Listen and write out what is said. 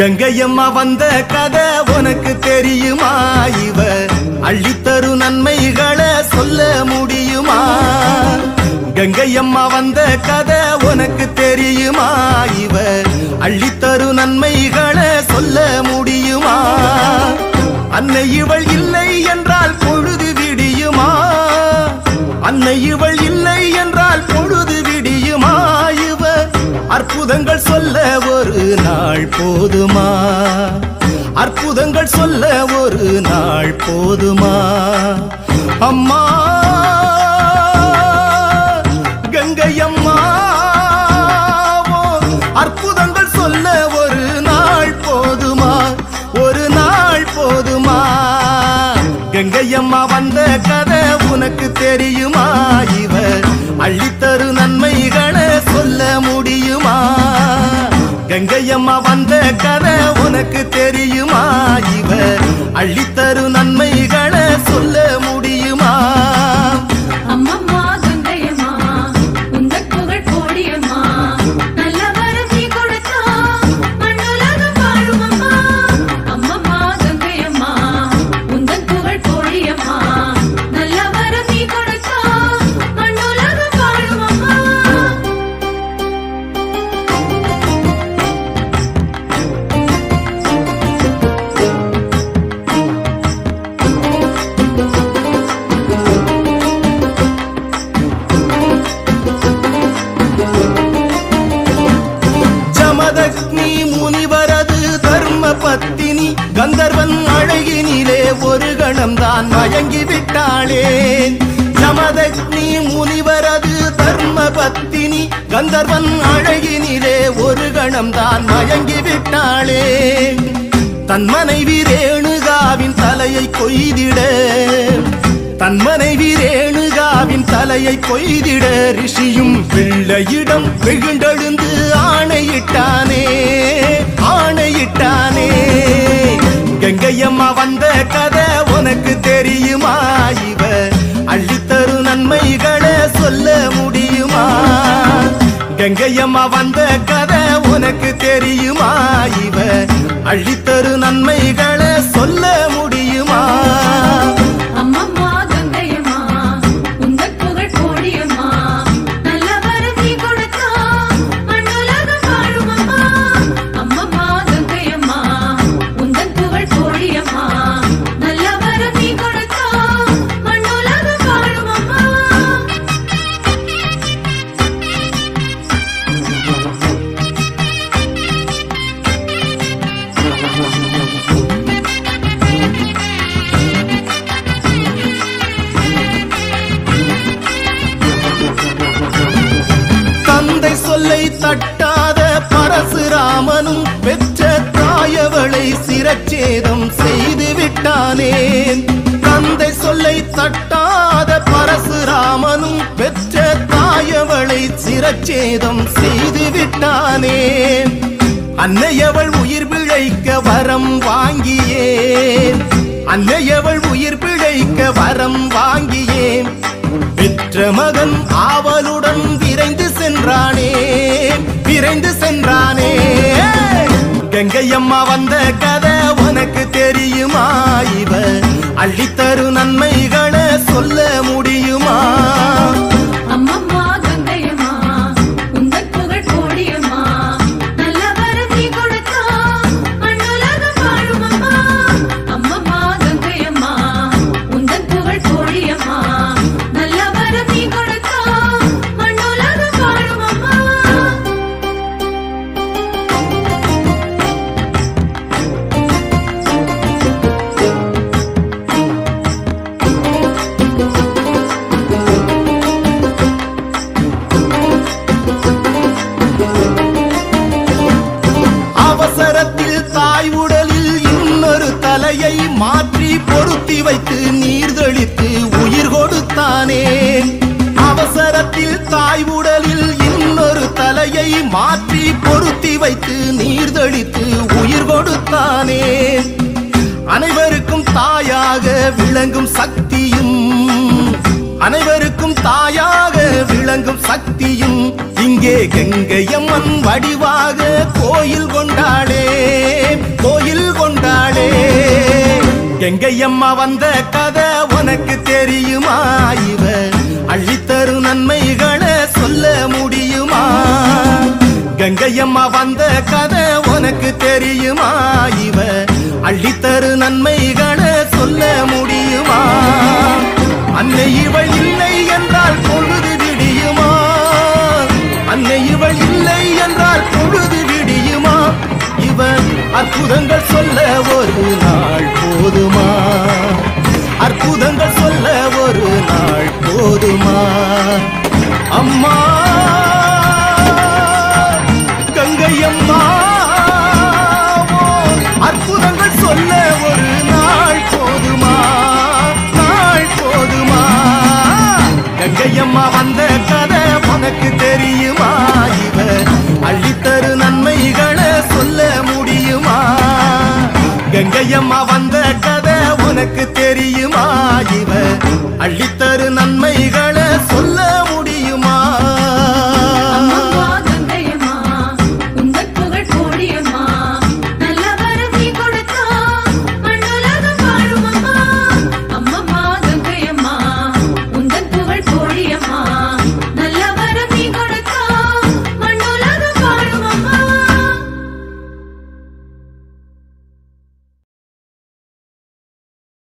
கங்கையம்மா வந்த கதை உனக்கு தெரியுமா இவ அள்ளித்தரு நன்மைகளை சொல்ல முடியுமா கங்கையம்மா வந்த கதை உனக்கு தெரியுமா இவ அள்ளித்தரு நன்மைகளை சொல்ல முடியுமா அன்னை இவள் இல்லை என்றால் பொழுது விடியுமா அன்னை இவள் இல்லை என்றால் பொழுது விடியுமா இவ அற்புதங்கள் சொல்ல ஒரு நாள் போதுமா அற்புதங்கள் சொல்ல ஒரு நாள் போதுமா அம்மா கங்கை அம்மா அற்புதங்கள் சொல்ல ஒரு நாள் போதுமா ஒரு நாள் போதுமா கங்கையம்மா வந்த கதை உனக்கு தெரியுமா இவ அள்ளித்தரு நன்மைகளை சொல்ல முடியுமா கங்கையம்மா வந்த கதை உனக்கு தெரியுமா இவ அள்ளித்தரு நன்மைகளை சொல்ல முடியுமா அம்மம்மா கங்கையம்மா உந்தன் புகழ் கோடியம்மா நல்ல வரத்தை கொடுத்தா மண்ணுலகம் வாழும் அம்மா அம்மம்மா கங்கையம்மா உந்தன் புகழ் கோடியம்மா நல்ல வரத்தை கொடுத்தா மண்ணுலகம் வாழும் அம்மா ஜமதக்னி முனிவரது தர்ம பத்தினி கந்தர்வன் அழகினிலே ஒரு கணம்தான் மயங்கி விட்டாளே ஜமதக்னி முனிவரது தர்ம பத்தினி கந்தர்வன் அழகினிலே ஒரு கணம்தான் மயங்கி விட்டாளே தன் மனைவி ரேணுகாவின் தலையை கொய்திட தன் மனைவி ரேணுகாவின் தலையை கொய்திட ரிஷியும் பிள்ளையிடம் வெகுண்டெழுந்து ஆணையிட்டானே ஆணையிட்டானே கங்கையம்மா வந்த கதை உனக்கு தெரியுமா இவ அள்ளித்தரு நன்மைகளை சொல்ல முடியுமா கங்கையம்மா வந்த கதை உனக்கு தெரியுமா இவ அள்ளித்தரு நன்மைகளை சொல்ல முடியுமா அம்மம்மா கங்கையம்மா உந்தன் புகழ் கோடியம்மா நல்ல வரத்தை கொடுத்தா மண்ணுலகம் வாழும் அம்மா அம்மம்மா கங்கையம்மா உந்தன் புகழ் கோடியம்மா நல்ல வரத்தை கொடுத்தா மண்ணுலகம் வாழும் அம்மா தந்தை சொல்லை தட்டாத பரசுராமனும் பெற்ற தாயவளை சிரச்சேதம் செய்து விட்டானே தந்தை சொல்லை தட்டாத பரசுராமனும் பெற்ற தாயவளை சிரச்சேதம் செய்து விட்டானே அன்னையவள் உயிர் பிழைக்க வரம் வாங்கியே அன்னையவள் உயிர் பிழைக்க வரம் வாங்கியே பெற்ற மகன் ஆவலுடன் விரைந்து சென்றானே விரைந்து சென்றானே கங்கையம்மா வந்த கதை உனக்கு தெரியுமா இவ அள்ளித்தரு நன்மைகளை சொல்ல முடியுமா அம்மம்மா கங்கையம்மா உந்தன் புகழ் கோடியம்மா நல்ல வரத்தை கொடுத்தா மண்ணுலகம் வாழும் அம்மா அம்மம்மா கங்கையம்மா உந்தன் புகழ் கோடியம்மா நல்ல வரத்தை கொடுத்தா மண்ணுலகம் வாழும் அம்மா அவசரத்தில் தாய் உடலில் இன்னொரு தலையை மாற்றி பொருத்தி வைத்து நீர் தெளித்து உயிர் கொடுத்தானே அவசரத்தில் தாய் உடலில் இன்னொரு தலையை மாற்றி பொருத்தி வைத்து நீர் தெளித்து உயிர் கொடுத்தானே அனைவருக்கும் தாயாக விளங்கும் சக்தியும் அனைவருக்கும் தாயாக விளங்கும் விளங்கும் சக்தியும் இங்கே கங்கையம்மன் வடிவாக கோயில் கொண்டாளே கோயில் கொண்டாளே கங்கையம்மா வந்த கதை உனக்கு தெரியுமா இவ அள்ளித்தரு நன்மைகளை சொல்ல முடியுமா கங்கையம்மா வந்த கதை உனக்கு தெரியுமா இவ அள்ளித்தரு நன்மைகளை சொல்ல முடியுமா அன்னை இவள் இல்லை என்றால் பொழுது விடியுமா அன்னை இவள் இல்லை என்றால் பொழுது விடியுமா இவன் அற்புதங்கள் சொல்ல ஒரு நாள் போதுமா அற்புதங்கள் சொல்ல ஒரு நாள் போதுமா அம்மா கங்கையம்மா ஓ, அற்புதங்கள் சொல்ல ஒரு நாள் போதுமா நாள் போதுமா கங்கையம்மா வந்த கதை உனக்கு தெரியுமா இவ அள்ளித்தரு நன்மைகளை சொல்ல முடியுமா கங்கையம்மா வந்த கதை உனக்கு